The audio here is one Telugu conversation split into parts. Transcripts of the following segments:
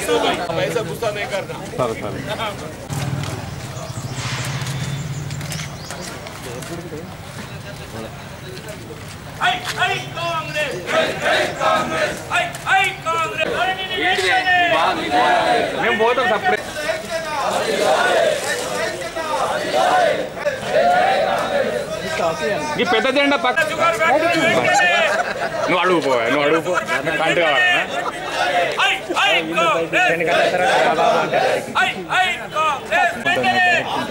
पैसा गुस्सा नहीं करना సరే సరే I I Congress I Congress I I Congress మేము పోతాం సపరేట్ ఈ పెద్ద జెండా పక్క నువ్వు అడుగు పో నువ్వు అడుగు పో కంటి కావాలన్నా I I Congress I I Congress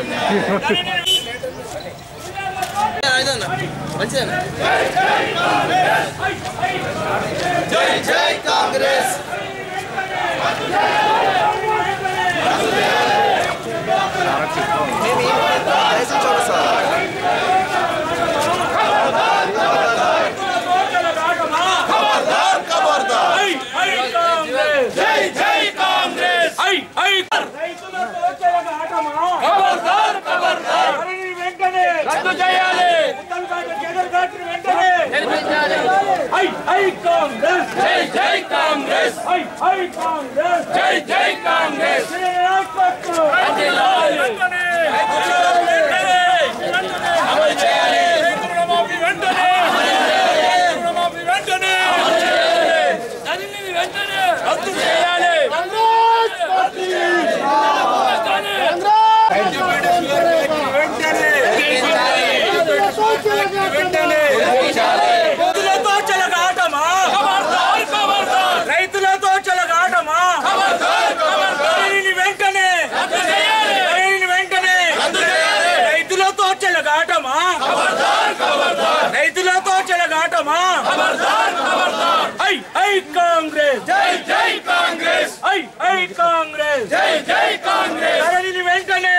I I Congress జై జై కాంగ్రెస్ ఐ ఐ రైతులకు వచ్చేలాగా ఆటమా ఖబర్దార్ ఖబర్దార్ హరిని వెంటనే రద్దు చేయాలి ఉత్తమ్ ఘాట్ కేదర్ ఘాట్ వెంటనే నిర్మించాలి ఐ ఐ కాంగ్రెస్ జై జై కాంగ్రెస్ ఐ ఐ కాంగ్రెస్ జై జై కాంగ్రెస్ శ్రీరామకృష్ణ వర్ధిల్లాలి వెంటనే వెంటనే అమలు చేయాలి రైతు రుణమాఫీ వెంటనే రుణమాఫీ వెంటనే దానిని వెంటనే రద్దు చేయాలి రైతులతో చెలగాటమా రైతులతో చెలగాటమా దీనిని వెంటనే దీనిని వెంటనే రైతులతో చెలగాటమా రైతులతో చెలగాటమా ఐ ఐ కాంగ్రెస్ జై జై కాంగ్రెస్ ఐ ఐ కాంగ్రెస్ జై జై కాంగ్రెస్ ధరణిని వెంటనే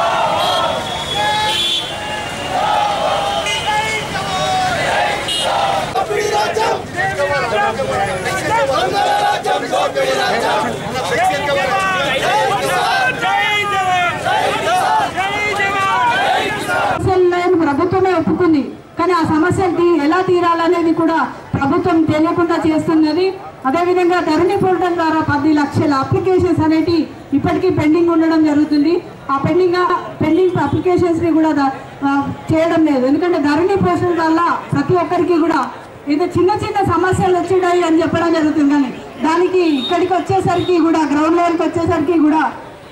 జై జవాన్ జై జవాన్ సమస్యలను ప్రభుత్వమే ఒప్పుకుంది కానీ ఆ సమస్యలు తీ- ఎలా తీరాలనేది కూడా ప్రభుత్వం తెలియకుండా చేస్తున్నది అదేవిధంగా ధరణి పోర్టల్ ద్వారా పది లక్షల అప్లికేషన్స్ అనేటి ఇప్పటికీ పెండింగ్ ఉండడం జరుగుతుంది ఆ పెండింగ్ పెండింగ్ అప్లికేషన్స్ ని కూడా ద- ఆ, చేయడం లేదు ఎందుకంటే ధరణి పోర్టల్ వల్ల ప్రతి ఒక్కరికి కూడా ఏదో చిన్న చిన్న సమస్యలు వచ్చినాయి అని చెప్పడం జరుగుతుంది కానీ దానికి ఇక్కడికి వచ్చేసరికి కూడా గ్రౌండ్ లెవెల్కి వచ్చేసరికి కూడా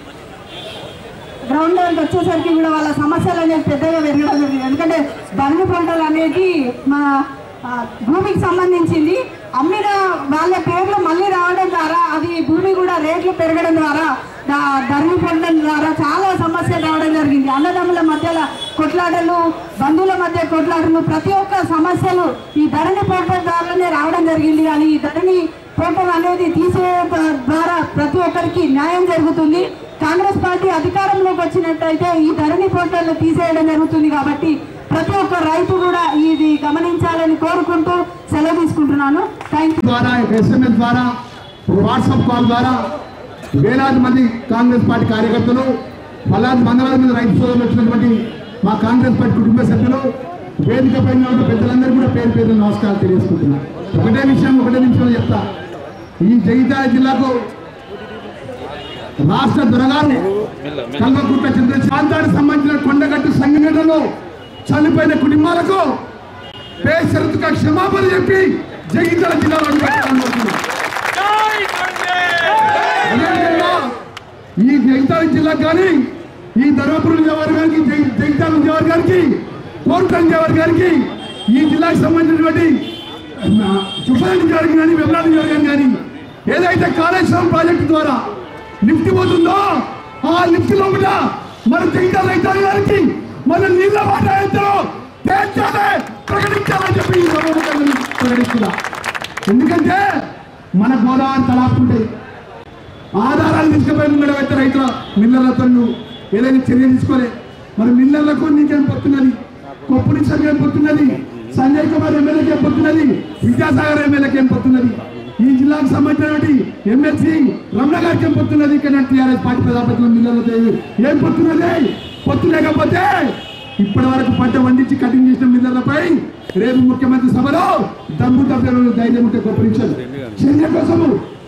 గ్రౌండ్ లెవెల్కి వచ్చేసరికి కూడా వాళ్ళ సమస్యలు అనేది పెద్దగా పెరగడం జరిగింది ఎందుకంటే ధరణి పంటలు అనేది మా ఆ, భూమికి సంబంధించింది అమ్మిన వాళ్ళ పేర్లు మళ్ళీ రావడం ద్వారా అది భూమి కూడా రేట్లు పెరగడం ద్వారా దా- ధరణి పంటల ద్వారా చాలా సమస్యలు రావడం జరిగింది అన్నదమ్ముల మధ్యలో కొట్లాటలు బంధువుల మధ్య కొట్లాటలు ప్రతి ఒక్క సమస్యలు ఈ ధరణి పోర్టల్ ద్వారానే రావడం జరిగింది కానీ ఈ ధరణి పోర్టల్ అనేది తీసేయడం ద్వారా ప్రతి ఒక్కరికి న్యాయం జరుగుతుంది కాంగ్రెస్ పార్టీ అధికారంలోకి వచ్చినట్టయితే ఈ ధరణి పోర్టల్ తీసేయడం జరుగుతుంది కాబట్టి ప్రతి ఒక్క రైతు కూడా ఇది గమనించాలని కోరుకుంటూ సెలవు తీసుకుంటున్నాను థ్యాంక్ యూ ద్వారా ఎస్ఎంఎస్ ద్వారా వాట్సాప్ కాల్ ద్వారా వేలాది మంది కాంగ్రెస్ పార్టీ కార్యకర్తలు వందలాది వందలాది మంది రైతు సోదరులు వచ్చినటువంటి మా కాంగ్రెస్ పార్టీ కుటుంబ సభ్యులు వేదిక పైన ఉన్న పెద్దలందరూ కూడా పేరు పేరు నమస్కారాలు తెలియజేసుకుంటున్నా ఒకటే విషయం ఒకటే నిమిషంలో చెప్తా ఈ జగిత్యాల జిల్లాకు రాష్ట్ర దొరగారు కల్వకుట్ల చంద్ర ప్రాంతానికి సంబంధించిన కొండగట్టు సంఘటనలో చనిపోయిన కుటుంబాలకు బేషరతుగా క్షమాపణ చెప్పి జగిత్యాల జిల్లాలో అడుగుపెట్టాలని కోరుతున్నాం. జై కాంగ్రెస్ అదేవిధంగా ఈ జగిత్యాల జిల్లాకు కానీ ఈ ధర్మపురం నియోజకవర్గానికి జగి- జగిత్యాల నియోజకవర్గానికి కోరుట్ల నియోజకవర్గానికి ఈ జిల్లాకు సంబంధించినటువంటి చుప్పల నియోజకవర్గం కానీ వెబ్లా నియోజకవర్గం కానీ ఏదైతే కాళేశ్వరం ప్రాజెక్టు ద్వారా లిఫ్ట్ పోతుందో ఆ లిఫ్ట్ లోపల మన జగిత్యాల రైతాంగ గారికి మన నీళ్ళ వాటా ఎంతో తేల్చాలి ప్రకటించాలని చెప్పి ఈ సభాముఖంగా ప్రకటిస్తున్నా ఎందుకంటే మన గోదావరి తలాపుంటాయి ఆధారాలు తీసుకుపోయి ముంగడ పెట్టే రైతుల మిల్లర్లతో నువ్వు ఏదైనా చర్య తీసుకోలే మరి మిల్లర్లకు నీకేం పొత్తున్నది కొప్పుని ఏం పొత్తున్నది సంజయ్ కుమార్ ఎమ్మెల్యేకి ఏం పొత్తున్నది విద్యాసాగర్ ఎమ్మెల్యేకి ఏం పొత్తున్నది ఈ జిల్లాకు సంబంధించినటువంటి ఎమ్మెల్సీ రమణ గారికి ఏం పొత్తున్నది ఇక్కడ టీఆర్ఎస్ పార్టీ ప్రజాపతిలో మిల్లర్లతో ఏం పొత్తున్నది పొత్తు లేకపోతే ఇప్పటి వరకు పంట వండించి కటింగ్ చేసిన మిల్లర్లపై రేపు ముఖ్యమంత్రి సభలో దమ్ము దబ్బలు ధైర్యం ఉంటే గొప్పరించారు చర్య కోసము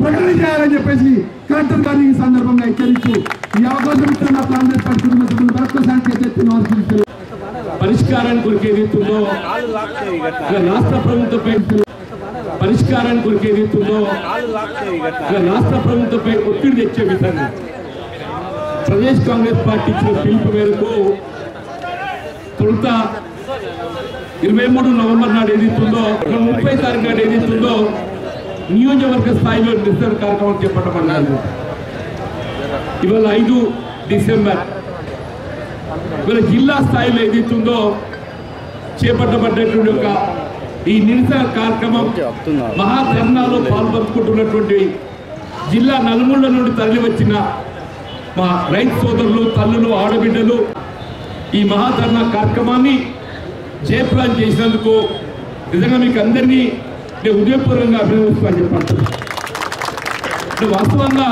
వెంటనే చేయాలని చెప్పేసి కలెక్టర్ గారిని ఈ సందర్భంగా హెచ్చరిస్తూ ఈ అవకాశం ఇస్తున్న కాంగ్రెస్ పార్టీ కుటుంబ సభ్యులు మరొకసారి చేతులు ఆశిస్తున్నారు పరిష్కారానికి కొరకు ఏదైతుందో ఇలా రాష్ట్ర ప్రభుత్వంపై పరిష్కారానికి కొరకు ఏదైతుందో ఇలా రాష్ట్ర ప్రభుత్వంపై ఒత్తిడి తెచ్చే విధంగా ప్రదేశ్ కాంగ్రెస్ పార్టీ ఇచ్చిన పిలుపు మేరకు తొలుత ఇరవై మూడు నవంబర్ నాడు ఏదైతుందో ముప్పై తారీఖు నాడు ఏదైతుందో నియోజకవర్గ స్థాయిలో నిరసన కార్యక్రమం చేపట్టబడినారు ఇవాళ ఐదు డిసెంబర్ ఇవాళ జిల్లా స్థాయిలో ఏదైతుందో చేపట్టబడ్డటువంటి ఒక ఈ నిరసన కార్యక్రమం మహాధర్నాలో పాల్పంచుకుంటున్నటువంటి జిల్లా నలుమూల నుండి తరలి వచ్చిన మా రైతు సోదరులు తల్లులు ఆడబిడ్డలు ఈ మహాధర్నా కార్యక్రమాన్ని జయప్రదం చేసినందుకు నిజంగా మీకు అందరినీ నేను ఉదయపూర్వకంగా అభినందిస్తాను చెప్పండి అంటే వాస్తవంగా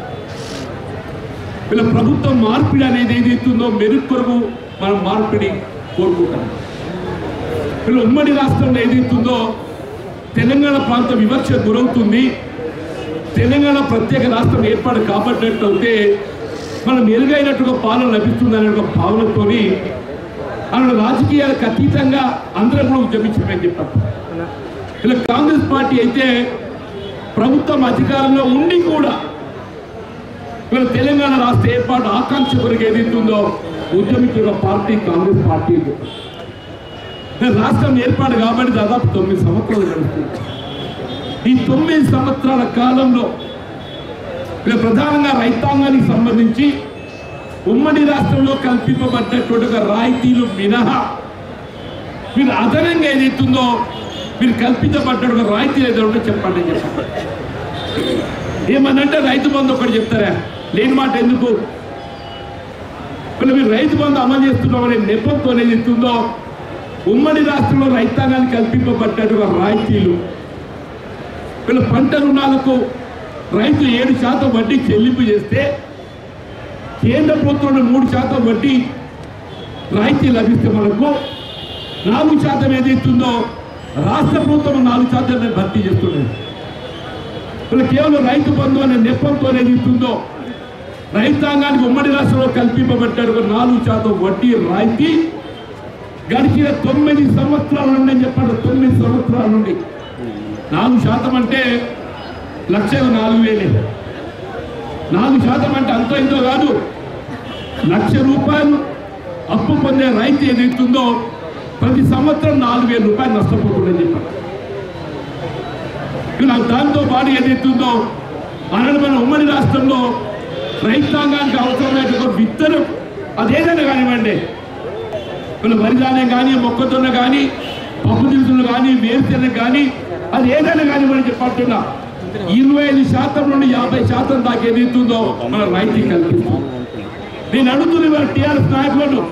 వీళ్ళ ప్రభుత్వం మార్పిడి అనేది ఏదైతుందో మెరుగు కొరకు మనం మార్పిడి కోరుకుంటాం వీళ్ళ ఉమ్మడి రాష్ట్రంలో ఏదైతుందో తెలంగాణ ప్రాంతం వివక్ష గురవుతుంది తెలంగాణ ప్రత్యేక రాష్ట్రం ఏర్పాటు కాబట్టినట్లయితే మనం మెరుగైనట్టుగా పాలన లభిస్తుంది అనే ఒక భావనతోని అలా రాజకీయాలకు అతీతంగా అందరం కూడా ఉద్యమించమని చెప్పారు ఇలా కాంగ్రెస్ పార్టీ అయితే ప్రభుత్వం అధికారంలో ఉండి కూడా ఇవాళ తెలంగాణ రాష్ట్ర ఏర్పాటు ఆకాంక్ష కొరకు ఏదైతుందో ఉద్యమించిన పార్టీ కాంగ్రెస్ పార్టీ ఇది. ఇవాళ రాష్ట్రం ఏర్పాటు కాబట్టి దాదాపు తొమ్మిది సంవత్సరాలు గడుస్తుంది ఈ తొమ్మిది సంవత్సరాల కాలంలో ఇవాళ ప్రధానంగా రైతాంగానికి సంబంధించి ఉమ్మడి రాష్ట్రంలో కల్పింపబడ్డటువంటి ఒక రాయితీలు మినహా మీరు అదనంగా ఏదైతుందో మీరు కల్పించబడ్డ ఒక రాయితీలు ఏదో ఉంటే చెప్పండి అని చెప్పండి ఏమనంటే రైతు బంధు ఒకటి చెప్తారా లేని మాట ఎందుకు ఇప్పుడు మీరు రైతు బంధు అమలు చేస్తున్నామనే నెపంతో అనేది ఇస్తుందో ఉమ్మడి రాష్ట్రంలో రైతాంగానికి కల్పింపబడ్డటువంటి రాయితీలు వీళ్ళ పంట రుణాలకు రైతు ఏడు శాతం వడ్డీ చెల్లింపు చేస్తే కేంద్ర ప్రభుత్వం మూడు శాతం వడ్డీ రాయితీ లభిస్తే మనకు నాలుగు శాతం ఏదైతుందో రాష్ట్ర ప్రభుత్వం నాలుగు శాతం భర్తీ చేస్తున్నది ఇలా కేవలం రైతు బంధు అనే నెపంతో ఏదైతుందో రైతాంగానికి ఉమ్మడి రాష్ట్రంలో కల్పింపబడ్డాడు ఒక నాలుగు శాతం వడ్డీ రాయితీ గడిచిన తొమ్మిది సంవత్సరాల నుండి అని చెప్పండి తొమ్మిది సంవత్సరాల నుండి నాలుగు శాతం అంటే లక్ష నాలుగు వేలే నాలుగు శాతం అంటే అంతో ఇంతో కాదు లక్ష రూపాయలు అప్పు పొందే రైతు ఏదైతుందో ప్రతి సంవత్సరం నాలుగు వేల రూపాయలు నష్టపోతుందని చెప్పారు ఇలా దాంతో పాటు ఏదైతుందో ఆనాడు మన ఉమ్మడి రాష్ట్రంలో రైతాంగానికి అవసరమైన ఒక విత్తనం అదేదైనా కానివ్వండి మన వరి ధాన్యం కానీ మొక్కజొన్న కానీ పప్పు దినుసులు కానీ వేరుశెనగ కానీ అది ఏదైనా కానివ్వండి చెప్పంటున్నా ఇరవై ఐదు శాతం నుండి యాభై శాతం దాకా ఏదైతుందో మన రైతు కల్పిస్తుంది నేను అడుగుతున్న ఇవాళ టీఆర్ఎస్ నాయకులను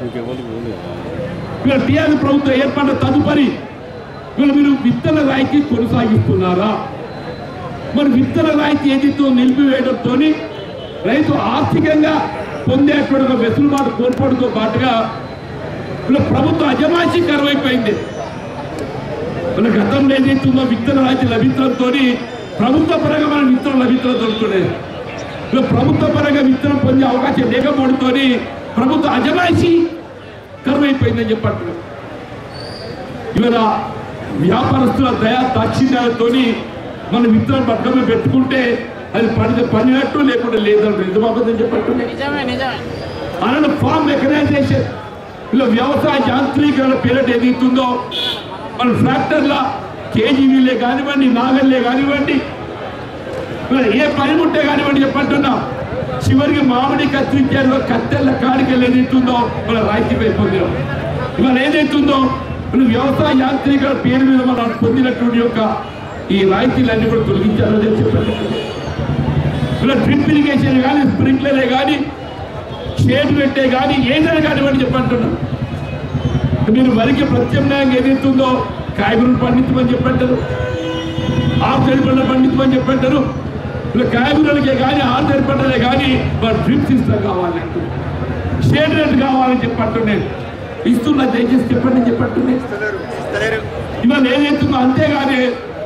ఇవాళ టీఆర్ఎస్ ప్రభుత్వం ఏర్పడిన తదుపరి ఇవాళ మీరు విత్తన రాయితీ కొనసాగిస్తున్నారా మరి విత్తన రాయితీ ఏదైతే నిలిపివేయడంతో రైతు ఆర్థికంగా పొందేటువంటి ఒక వెసులుబాటు కోల్పోవడంతో పాటుగా ఇలా ప్రభుత్వ అజమాయిషీ కరువైపోయింది మన గతంలో ఏదైతుందో విత్తన రాయితీ లభించడంతో ప్రభుత్వ పరంగా మనం విత్తనం లభించడం దొరుకుతున్నాయి ఇలా ప్రభుత్వ పరంగా విత్తనం పొందే అవకాశం లేకపోవడంతో ప్రభుత్వ అజమాయిషీ కరువైపోయిందని చెప్పంటున్నారు ఇవాళ వ్యాపారస్తుల దయా దాక్షిణ్యాలతోని మన విత్తనం పట్టణంలో పెట్టుకుంటే అది పడితే పడినట్టు లేకుండా లేదంటే నిజమాబద్దని చెప్పట్టు అలానే ఫార్మ్ మెకనైజేషన్ ఇలా వ్యవసాయ యాంత్రీకరణ పేరిట ఏదైతుందో మన ట్రాక్టర్ల కేజీవీలే కానివ్వండి నాగల్లే కానివ్వండి ఇలా ఏ పని ఉంటే కానివ్వండి చెప్పంటున్నా చివరికి మామిడి కత్తిరించారు కత్తెల్ల కాడికెళ్ళి ఏదైతుందో మన రాయితీపై పొందినాం ఇవాళ ఏదైతుందో మన వ్యవసాయ యాంత్రికల పేరు మీద మనం పొందినటువంటి యొక్క ఈ రాయితీలన్నీ కూడా తొలగించాలని చెప్పారు ఇలా డ్రిప్ ఇరిగేషన్ కానీ స్ప్రింక్లరే కానీ షేడ్ పెట్టే కానీ ఏదైనా కానివ్వండి చెప్పంటున్నా మీరు వరికి ప్రత్యామ్నాయం ఏదైతుందో కాయగూరలు పండించమని చెప్పంటారు ఆరుతడి పండ్లు పండించమని చెప్పంటారు ఇలా కాయగూరలకే కానీ ఆరుతడి పంటలే కానీ మరి డ్రిప్ సిస్టమ్ కావాలి షేడ్ రేట్ కావాలని చెప్పంటున్నాను ఇస్తున్నా దయచేసి చెప్పండి చెప్పంటున్నాను ఇవాళ ఏదైతుందో అంతేగాని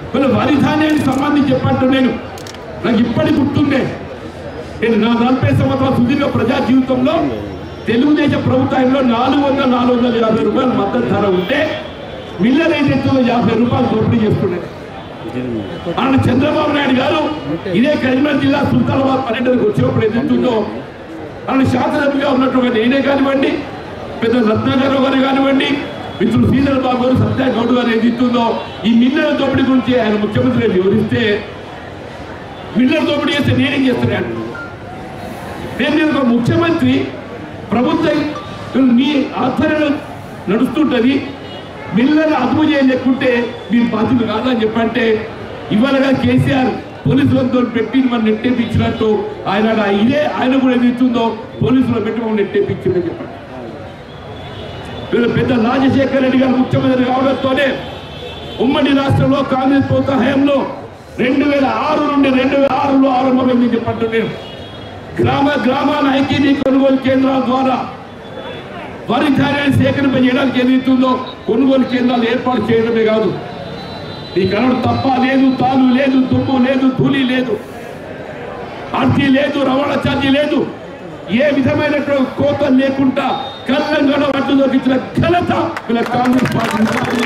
వీళ్ళ వరి ధాన్యానికి సంబంధించి చెప్పంటూ నేను నాకు ఇప్పటికి గుర్తుండే నేను నా నలభై సంవత్సరాల సుదీర్ఘ ప్రజా జీవితంలో తెలుగుదేశం ప్రభుత్వంలో నాలుగు వందల నాలుగు వందల యాభై రూపాయలు మద్దతు ధర ఉంటే మిల్లర్ ఏజెంట్లో యాభై రూపాయలు దోపిడీ చేస్తుండే ఆయన చంద్రబాబు నాయుడు గారు ఇదే కరీంనగర్ జిల్లా సుల్తానాబాద్ పర్యటనకు వచ్చినప్పుడు ఏదైతుందో ఆయన శాసనసభ్యుగా ఉన్నట్టుగా నేనే కానివ్వండి పెద్ద రత్నాకరావు గారు కానివ్వండి మిత్రులు శ్రీధర్ బాబు గారు సత్య గౌడ్ గారు ఏదైతుందో ఈ మిల్లర్ దోపిడీ గురించి ఆయన ముఖ్యమంత్రి గారు వివరిస్తే మిల్లర్ దోపిడీ చేస్తే నేనేం చేస్తున్నాను నేను ఒక ముఖ్యమంత్రి ప్రభుత్వం మీ ఆధ్వర్యంలో నడుస్తుంటది మిల్లర్లు అదుపు చేయలేకుంటే మీరు బాధ్యులు కాదని చెప్పంటే ఇవాళగా కేసీఆర్ పోలీసులతో పెట్టి మనం నెట్టేపించినట్టు ఆయన ఇదే ఆయన కూడా ఏది ఇస్తుందో పోలీసులు పెట్టి మనం నెట్టేపించిందని చెప్పండి వీళ్ళ పెద్ద రాజశేఖర రెడ్డి గారు ముఖ్యమంత్రి కావడంతోనే ఉమ్మడి రాష్ట్రంలో కాంగ్రెస్ ప్రభుత్వ హయాంలో రెండు వేల ఆరు నుండి రెండు వేల ఆరులో ఆరంభమైంది చెప్పండి నేను గ్రామ గ్రామాల ఐక్యనీ కొనుగోలు కేంద్రాల ద్వారా వరి ధాన్యాన్ని సేకరింప చేయడానికి ఏదైతుందో కొనుగోలు కేంద్రాలు ఏర్పాటు చేయడమే కాదు ఈ కనడు తప్ప లేదు తాలు లేదు దుమ్ము లేదు ధూళి లేదు అర్జీ లేదు రవాణా ఛార్జీ లేదు ఏ విధమైనటువంటి కోత లేకుండా కళ్ళంగడ పట్టు దొరికించిన ఘనత వీళ్ళ కాంగ్రెస్ పార్టీ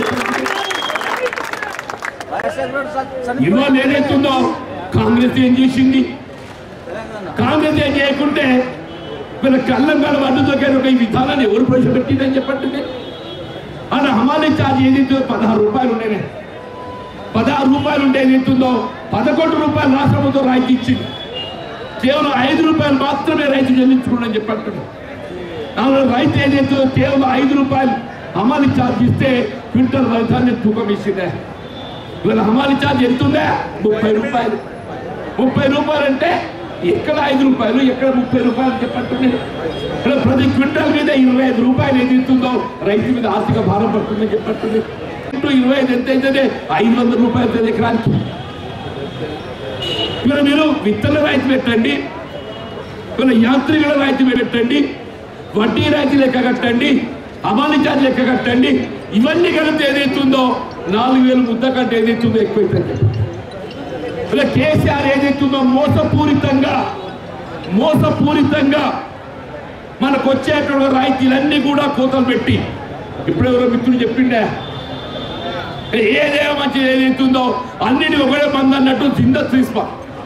ఇవాళ ఏదైతుందో కాంగ్రెస్ ఏం చేసింది కాంగ్రెస్ ఏం చేయకుంటే వీళ్ళ కళ్ళంగాల వడ్డు దొరికే ఒక ఈ విధానాన్ని ఎవరు ప్రవేశపెట్టిందని చెప్పండి అలా హమాలీ ఛార్జ్ ఏదైతే పదహారు రూపాయలు ఉండేనే పదహారు రూపాయలు ఉంటే ఏదైతుందో పదకొండు రూపాయలు రాష్ట్ర ప్రభుత్వం రాయితీ ఇచ్చింది కేవలం ఐదు రూపాయలు మాత్రమే రైతు చెల్లించుకోండి చెప్పంటున్నాడు అందులో రైతు ఏదైతే కేవలం ఐదు రూపాయలు హమాలి ఛార్జ్ ఇస్తే క్వింటల్ రైతాన్ని తూకం ఇచ్చిందే ఇవాళ హమాలి ఛార్జ్ ఎంత ఉందా ముప్పై రూపాయలు ముప్పై రూపాయలు అంటే ఎక్కడ ఐదు రూపాయలు ఎక్కడ ముప్పై రూపాయలు చెప్పండి ఇక్కడ ప్రతి క్వింటల్ మీద ఇరవై ఐదు రూపాయలు ఏది ఇస్తుందో రైతు మీద ఆర్థిక భారం పడుతుందని చెప్పండి ఇంటూ ఇరవై ఐదు ఎంత అయితే ఐదు వందల రూపాయలు అవుతుంది ఎకరానికి ఇక్కడ మీరు విత్తన రైతు పెట్టండి ఇక్కడ యాంత్రికల రైతు పెట్టండి వడ్డీ రైతు లెక్క కట్టండి అమాలి ఛార్జ్ లెక్క కట్టండి ఇవన్నీ కలిపితే ఏదైతుందో నాలుగు వేలు ముద్ద కంటే ఏదైతుందో ఎక్కువైతుంది ఇలా కేసీఆర్ ఏదైతుందో మోసపూరితంగా మోసపూరితంగా మనకు వచ్చేటువంటి రైతులన్నీ కూడా కోతలు పెట్టి ఇప్పుడు ఎవరో మిత్రుడు చెప్పిండే ఏదేమో మంచిది ఏదైతుందో అన్నిటి ఒకటే మంది అన్నట్టు జింద తీసుకో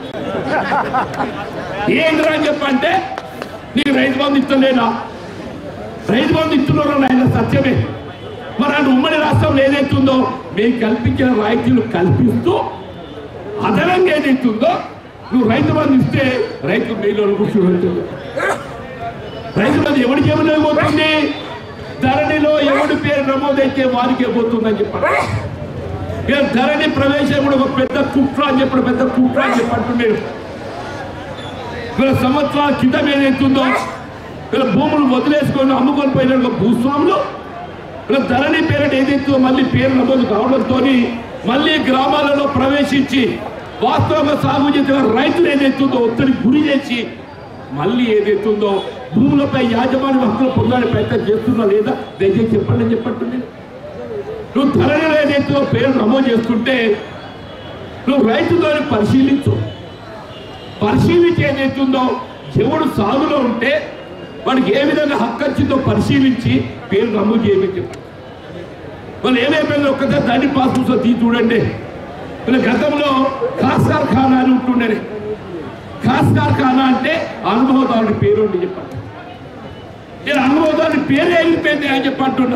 ఏంద్రా అని చెప్పంటే నీకు రైతు బంధు ఇస్తలేనా రైతు బంధు ఇస్తున్నారు ఆయన సత్యమే మరి ఆయన ఉమ్మడి రాష్ట్రంలో ఏదైతుందో మేము కల్పించిన రాయితీలు కల్పిస్తూ అదనంగా ఏదైతుందో నువ్వు రైతు బంధు ఇస్తే రైతు మేలు కూర్చోబెడుతుంది రైతు బంధు ఎవరి జేబులో పోతుంది ధరణిలో ఎవడి పేరు నమోదైతే వారికే పోతుందని చెప్పారు ఇక ధరణి ప్రవేశం కూడా ఒక పెద్ద కుట్ర అని చెప్పడం పెద్ద కుట్ర అని చెప్పంటున్నాడు వీళ్ళ సంవత్సరాల క్రితం ఏదైతుందో వీళ్ళ భూములు వదిలేసుకొని అమ్ముకొని పోయిన ఒక భూస్వాములు వీళ్ళ ధరణి పేరిట ఏదైతుందో మళ్ళీ పేరు నమోదు కావడంతో మళ్ళీ గ్రామాలలో ప్రవేశించి వాస్తవంగా సాగు చేసిన రైతులు ఏదైతుందో ఒత్తిడి గురి చేసి మళ్ళీ ఏదైతుందో భూములపై యాజమాన్య హక్కులు పొందాలని ప్రయత్నం చేస్తున్నా లేదా దయచేసి చెప్పండి అని చెప్పంటున్నాను నువ్వు ధరలు ఏదైతే పేరు నమోదు చేసుకుంటే నువ్వు రైతుతో పరిశీలించు పరిశీలించి ఏదైతుందో ఎవడు సాగులో ఉంటే వాడికి ఏ విధంగా హక్కు వచ్చిందో పరిశీలించి పేరు నమోదు చేయమని చెప్పారు వాళ్ళు ఏమైపోయిందో ఒక్కసారి దాన్ని పాస్ పుస్తకం తీసి చూడండి వీళ్ళ గతంలో ఖాస్ కార్ఖానా అని ఉంటుండే ఖాస్ కార్ఖానా అంటే అనుభవదారుడి పేరు అని చెప్పారు నేను అనుభవదారుడి పేరే వెళ్ళిపోయింది అని చెప్పంటున్నా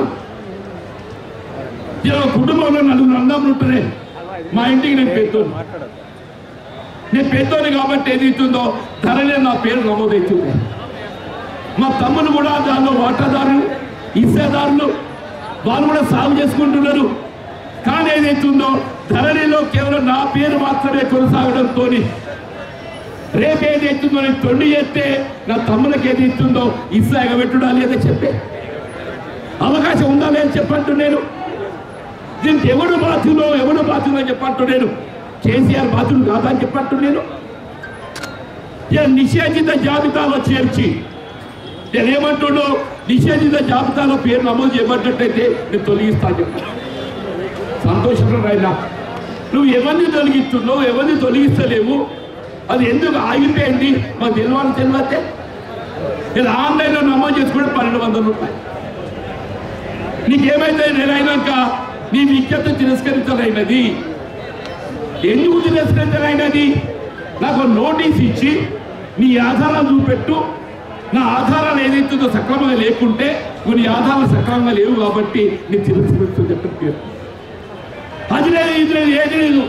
ఇలా ఒక కుటుంబంలో నలుగురు అన్నములు ఉంటారే మా ఇంటికి నేను పెద్దోని నేను పెద్దోని కాబట్టి ఏది ఇస్తుందో ధరనే నా పేరు నమోదవుతుంది మా తమ్ముడు కూడా దానిలో వాటాదారులు ఇచ్చేదారులు వాళ్ళు కూడా సాగు చేసుకుంటున్నారు కానీ ఏదైతుందో ధరణిలో కేవలం నా పేరు మాత్రమే కొనసాగడంతో రేపు ఏదైతుందో నేను తొండి చేస్తే నా తమ్ములకు ఏదైతుందో ఇస్సా ఎగబెట్టుడా లేదా చెప్పే అవకాశం ఉందా లేదని చెప్పంటు నేను దీనికి ఎవడు బాధ్యులో ఎవడు బాధ్యులో చెప్పంటు నేను కేసీఆర్ బాధ్యులు కాదా అని చెప్పంటు నేను ఇలా నిషేధిత జాబితాలో చేర్చి నేను ఏమంటుండో నిషేధిత జాబితాలో పేరు నమోదు చేయబడ్డట్టయితే నేను తొలగిస్తాను చెప్పాను సంతోషంగా రాయినా నువ్వు ఎవరిని తొలగిస్తున్నావు ఎవరిని తొలగిస్తలేవు అది ఎందుకు ఆగిపోయింది మాకు తెలియాలి తెలియతే ఇది ఆన్లైన్లో నమోదు చేసుకుంటే పన్నెండు వందల రూపాయలు నీకేమైతే నెలైనాక నీ విజ్ఞత తిరస్కరించలేనది ఎందుకు తిరస్కరించలేనది నాకు నోటీస్ ఇచ్చి నీ ఆధారాలు చూపెట్టు నా ఆధారాలు ఏదైతుందో సక్రమంగా లేకుంటే కొన్ని ఆధారాలు సక్రమంగా లేవు కాబట్టి నీ తిరస్కరిస్తూ చెప్పిన పేరు అది లేదు ఇది లేదు ఏది లేదు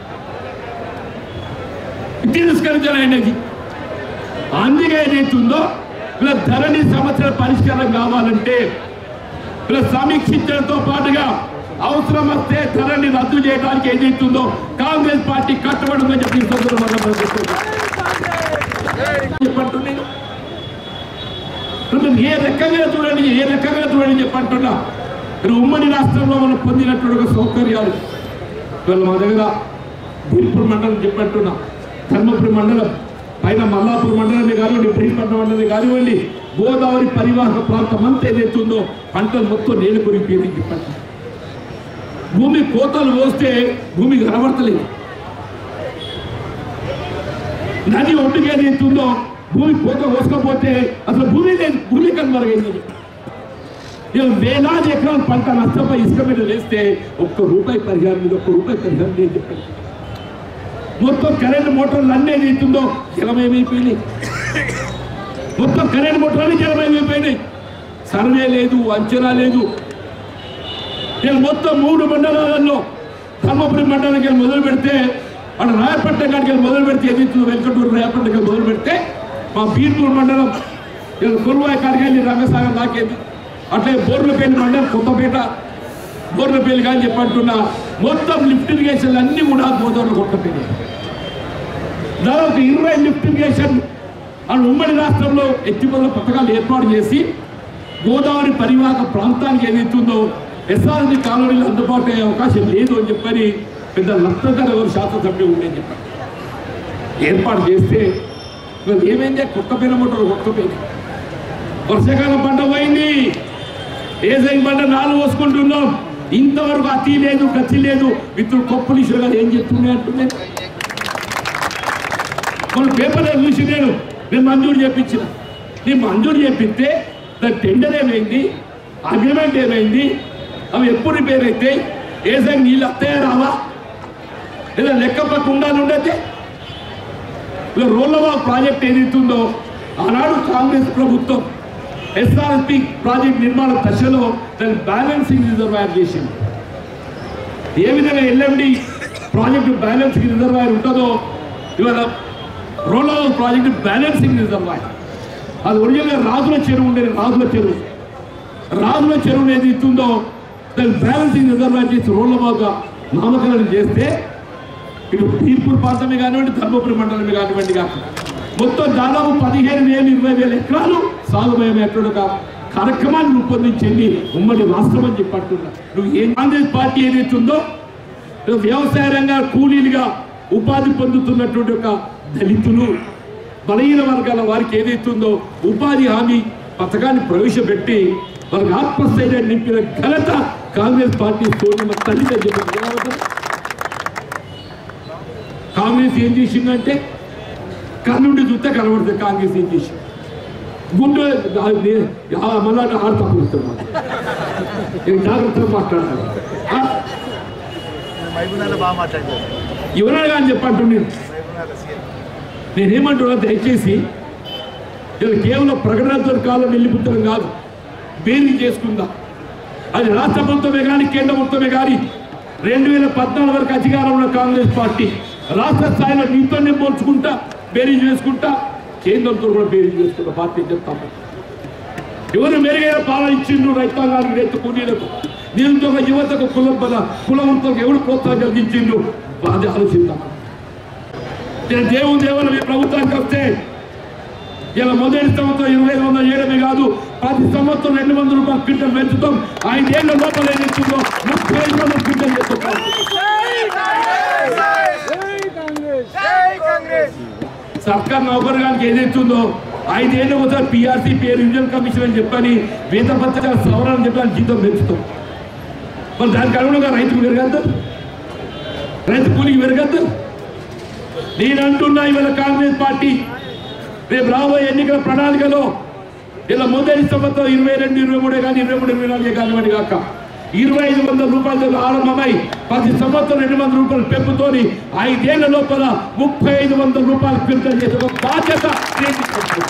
తిరస్కరించలేనది అందుకే ఏదైతుందో ఇలా ధరణి సమస్యల పరిష్కారం కావాలంటే ఇలా సమీక్షించడంతో పాటుగా అవసరం వస్తే ధరని రద్దు చేయడానికి ఏదైతుందో కాంగ్రెస్ పార్టీ కట్టుబడి ఉందని చెప్పి ఈ సందర్భంగా మనం చెప్తున్నాం. చెప్పంటు నేను మీరు ఏ రకంగా చూడండి ఏ రకంగా చూడండి చెప్పంటున్నా మీరు ఉమ్మడి రాష్ట్రంలో మనం పొందినటువంటి ఒక సౌకర్యాలు ఇవాళ మా దగ్గర బీర్పూర్ మండలం చెప్పంటున్నా ధర్మపురి మండలం పైన మల్లాపూర్ మండలమే కానివ్వండి బ్రీపట్నం మండలమే కానివ్వండి గోదావరి పరివాహక ప్రాంతం అంతా ఏదైతుందో పంటలు మొత్తం నేల కొరిపోయింది చెప్పండి భూమి కోతలు పోస్తే భూమి కనబడతలేదు నది ఒడ్డుగా ఏదైతుందో భూమి కోత కోసుకపోతే అసలు భూమి లేదు భూమి కనుమరుగైంది ఇలా వేలాది ఎకరాల పంట నష్టపోయి ఇసుక మీద వేస్తే ఒక్క రూపాయి పరిహారం మీద ఒక్క రూపాయి పరిహారం లేదు చెప్పండి మొత్తం కరెంట్ మోటార్లు అన్నీ ఏదైతుందో జలమయమైపోయినాయి మొత్తం కరెంట్ మోటార్లు జలమయమైపోయినాయి సర్వే లేదు అంచనా లేదు ఇలా మొత్తం మూడు మండలాలలో ధర్మపురి మండలానికి వెళ్ళి మొదలు పెడితే అక్కడ రాయపట్నం కాడికి వెళ్ళి మొదలు పెడితే ఏదైతుందో వెంకటూరు రాయపట్నం వెళ్ళి మొదలు పెడితే మా బీర్పూర్ మండలం ఇలా కురువాయి కాడికి వెళ్ళి రంగసాగర్ దాకేది అట్లే బోర్లపల్లి మండలం కొత్తపేట బోర్లపల్లి కానీ చెప్పంటున్నా మొత్తం లిఫ్ట్ ఇరిగేషన్లు అన్నీ కూడా గోదావరి కొట్టపోయినాయి దాదాపు ఇరవై లిఫ్ట్ ఇరిగేషన్ అని ఉమ్మడి రాష్ట్రంలో ఎత్తిపోతల పథకాలు ఏర్పాటు చేసి గోదావరి పరివాహక ప్రాంతానికి ఏదైతుందో ఎస్ఆర్జి కాలనీలు అందుబాటు అయ్యే అవకాశం లేదు అని చెప్పని పెద్ద లక్షధర ఎవరు శాసనసభ్యులు ఉండేని చెప్పారు ఏర్పాటు చేస్తే ఇవాళ ఏమైంది కొత్త పేరు మోటారు కొత్త పేరు వర్షాకాలం పంట పోయింది ఏసై పంట నాలుగు పోసుకుంటున్నాం ఇంతవరకు అతి లేదు గతి లేదు మిత్రుడు కొప్పులు ఇసురు గారు ఏం చెప్తున్నాయి అంటున్నాయి మన పేపర్లో చూసి నేను నేను మంజూరు చేపించిన నేను మంజూరు చేపిస్తే దాని టెండర్ ఏమైంది అగ్రిమెంట్ ఏమైంది అవి ఎప్పుడు రిపేర్ అయితే ఏ సంగ నీళ్ళు వస్తాయా రావా లేదా లెక్క పక్క ఉండాలి ఉండతే ఇలా రోల్లవా ప్రాజెక్ట్ ఏదైతుందో ఆనాడు కాంగ్రెస్ ప్రభుత్వం ఎస్ఆర్పి ప్రాజెక్ట్ నిర్మాణ దశలో దాని బ్యాలెన్సింగ్ రిజర్వాయర్ చేసింది ఏ విధంగా ఎల్ఎండి ప్రాజెక్టు బ్యాలెన్సింగ్ రిజర్వాయర్ ఉంటుందో ఇవాళ రోలర్ ప్రాజెక్టు బ్యాలెన్సింగ్ రిజర్వాయర్ అది ఒరిజినల్గా రాజుల చెరువు ఉండేది రాజుల చెరువు రాజుల చెరువు ఏది ఇస్తుందో దాన్ని బ్యాలెన్సింగ్ రిజర్వాయర్ చేసి రోడ్లబాగా నామకరణం చేస్తే ఇటు తీర్పూర్ ప్రాంతమే కానివ్వండి ధర్మపురి మండలమే కానివ్వండి కాక మొత్తం దాదాపు పదిహేను వేలు ఇరవై వేల ఎకరాలు సాగుమయమైనటువంటి ఒక కార్యక్రమాన్ని రూపొందించింది ఉమ్మడి రాష్ట్రం అని చెప్పి అంటున్నా నువ్వు ఏం కాంగ్రెస్ పార్టీ ఏదైతే ఉందో నువ్వు వ్యవసాయ రంగ కూలీలుగా ఉపాధి పొందుతున్నటువంటి ఒక దళితులు బలహీన వర్గాల వారికి ఏదైతుందో ఉపాధి హామీ పథకాన్ని ప్రవేశపెట్టి వాళ్ళకి ఆత్మస్థైర్యాన్ని నింపిన ఘనత కాంగ్రెస్ పార్టీ సోనియమ్మ తల్లిగా చెప్పి కాంగ్రెస్ ఏం చేసిందంటే కర్ణుడి చూస్తే కనబడుతుంది కాంగ్రెస్ ఏం చేసింది గుండె మళ్ళా ఆరు తక్కువ నేను జాగ్రత్తగా మాట్లాడాలి ఆ? మైబునాలో బాగా మాట్లాడారు ఎవరైనా కానీ చెప్పంటున్నాను మైబునాలో సీఎం నేనేమంటున్నా దయచేసి ఇది కేవలం ప్రకటనతో కాలం వెళ్ళిపుచ్చడం కాదు బేరీ చేసుకుందా అది రాష్ట్ర ప్రభుత్వమే కానీ కేంద్ర ప్రభుత్వమే కానీ రెండు వేల పద్నాలుగు వరకు అధికారంలో కాంగ్రెస్ పార్టీ రాష్ట్ర స్థాయిలో నీతోనే పోల్చుకుంటా బేరీ చేసుకుంటా కేంద్రంతో కూడా బేరీ చేసుకుంటా పార్టీ చెప్తాము ఎవరు మెరుగైన పాలన ఇచ్చిండ్రు రైతాంగానికి రైతు కూలీలకు నిరుద్యోగ యువతకు కులం బల కులవృత్తులకు ఎవరు ప్రోత్సాహం కలిగించిండ్రు అది ఆలోచిద్దాం నేను దేవుని దేవుని మీ ప్రభుత్వానికి వస్తే ఇలా మొదటి సంవత్సరం ఇరవై ఐదు వందలు చేయడమే కాదు ప్రతి సంవత్సరం రెండు వందల రూపాయలు క్వింటల్ పెంచుతాం ఐదేళ్ల లోపల ఏదైతుందో ముప్పై ఐదు వందల క్వింటల్ చేస్తాం సర్కార్ నౌకరుగానికి ఏదైతుందో ఐదేళ్ళు ఒకసారి పిఆర్సీ పేరు రివిజన్ కమిషన్ అని చెప్పని వేత పత్రికల సవరణ అని చెప్పని జీతం పెంచుతాం మరి దానికి అనుగుణంగా రైతుకు పెరగద్దు రైతు కూలికి పెరగద్దు నేనంటున్నా ఇవాళ కాంగ్రెస్ పార్టీ రేపు రాబోయే ఎన్నికల ప్రణాళికలో ఇలా మొదటి సంవత్సరం ఇరవై రెండు ఇరవై మూడే కానీ ఇరవై మూడు ఇరవై నాలుగే కానివ్వండి కాక ఇరవై ఐదు వందల రూపాయలతో ఆరంభమై ప్రతి సంవత్సరం రెండు వందల రూపాయలు పెంపుతోని ఐదేళ్ల లోపల ముప్పై ఐదు వందల రూపాయలు పెంపుదల చేసే ఒక బాధ్యత నేను తీసుకుంటున్నాను.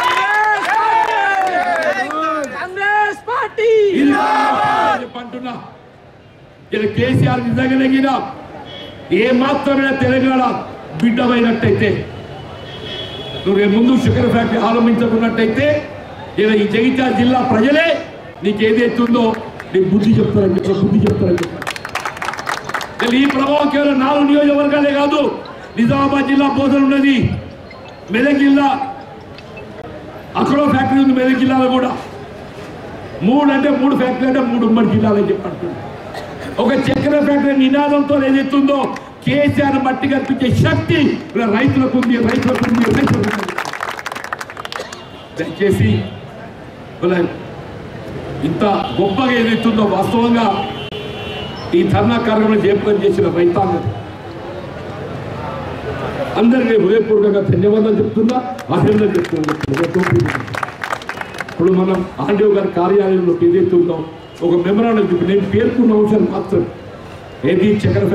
కాంగ్రెస్ పార్టీ ఇది చెప్పి అంటున్నా ఇలా కేసీఆర్ నిజంగానే ఏ మాత్రమే తెలంగాణ బిడ్డమైనట్టయితే నువ్వు రేపు ముందు షుగర్ ఫ్యాక్టరీ ఆరంభించకున్నట్టయితే ఇలా ఈ జగిత్యాల జిల్లా ప్రజలే నీకు ఏదైతే ఉందో నీకు బుద్ధి చెప్తారని చెప్పి బుద్ధి చెప్తారని చెప్పి ఇలా ఈ ప్రభావం కేవలం నాలుగు నియోజకవర్గాలే కాదు నిజామాబాద్ జిల్లా బోధన ఉన్నది మెదక్ జిల్లా అక్కడ ఫ్యాక్టరీ ఉంది మెదక్ జిల్లాలో కూడా మూడు అంటే మూడు ఫ్యాక్టరీ అంటే మూడు ఉమ్మడి జిల్లాలని చెప్పి అంటున్నాను ఒక చక్కెర ఫ్యాక్టరీ నినాదంతో ఏదైతుందో కేసీఆర్ మట్టి కల్పించే శక్తి ఇలా రైతులకు ఉంది రైతులకు ఉంది రైతులకు ఉంది దయచేసి ఇలా ఇంత గొప్పగా ఏదైతుందో వాస్తవంగా ఈ ధర్నా కార్యక్రమం జయప్రదం చేసిన రైతాంగం అందరికీ హృదయపూర్వకంగా ధన్యవాదాలు చెప్తున్నా అభినందన చెప్తున్నా ఇప్పుడు మనం ఆర్డీఓ గారి కార్యాలయంలో ఏదైతే ఉందో ఒక మెమరాండం చెప్పి నేను పేర్కొన్న అంశాలు మాత్రం ఏది చక్కెర